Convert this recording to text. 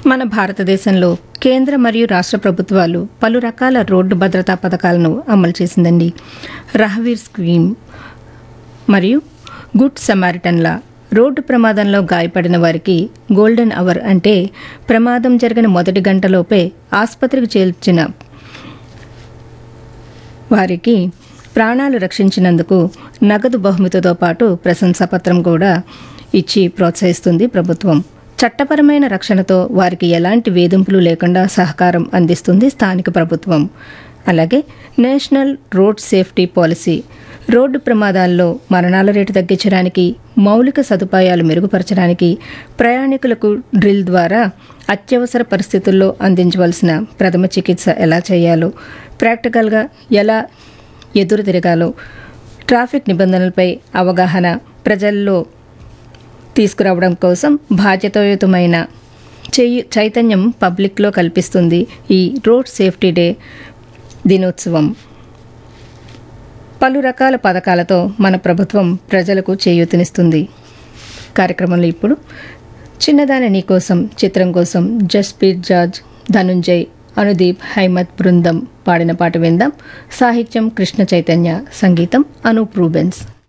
మన భారతదేశంలో కేంద్ర మరియు రాష్ట్ర ప్రభుత్వాలు పలు రకాల రోడ్డు భద్రతా పథకాలను అమలు చేసిందండి రహవీర్ స్కీమ్ మరియు గుడ్ సమారిటన్ల రోడ్డు ప్రమాదంలో గాయపడిన వారికి గోల్డెన్ అవర్ అంటే ప్రమాదం జరిగిన మొదటి గంటలోపే ఆసుపత్రికి చేర్చిన వారికి ప్రాణాలు రక్షించినందుకు నగదు బహుమతితో పాటు ప్రశంసాపత్రం కూడా ఇచ్చి ప్రోత్సహిస్తుంది ప్రభుత్వం చట్టపరమైన రక్షణతో వారికి ఎలాంటి వేధింపులు లేకుండా సహకారం అందిస్తుంది స్థానిక ప్రభుత్వం అలాగే నేషనల్ రోడ్ సేఫ్టీ పాలసీ రోడ్డు ప్రమాదాల్లో మరణాల రేటు తగ్గించడానికి మౌలిక సదుపాయాలు మెరుగుపరచడానికి ప్రయాణికులకు డ్రిల్ ద్వారా అత్యవసర పరిస్థితుల్లో అందించవలసిన ప్రథమ చికిత్స ఎలా చేయాలో ప్రాక్టికల్గా ఎలా ఎదురు తిరగాలో ట్రాఫిక్ నిబంధనలపై అవగాహన ప్రజల్లో తీసుకురావడం కోసం బాధ్యతాయుతమైన చెయ్యి చైతన్యం పబ్లిక్లో కల్పిస్తుంది ఈ రోడ్ సేఫ్టీ డే దినోత్సవం పలు రకాల పథకాలతో మన ప్రభుత్వం ప్రజలకు చేయూతనిస్తుంది కార్యక్రమంలో ఇప్పుడు చిన్నదాని నీకోసం చిత్రం కోసం జస్ప్రీత్ జార్జ్ ధనుంజయ్ అనుదీప్ హైమత్ బృందం పాడిన పాట విందాం సాహిత్యం కృష్ణ చైతన్య సంగీతం అనూప్ రూబెన్స్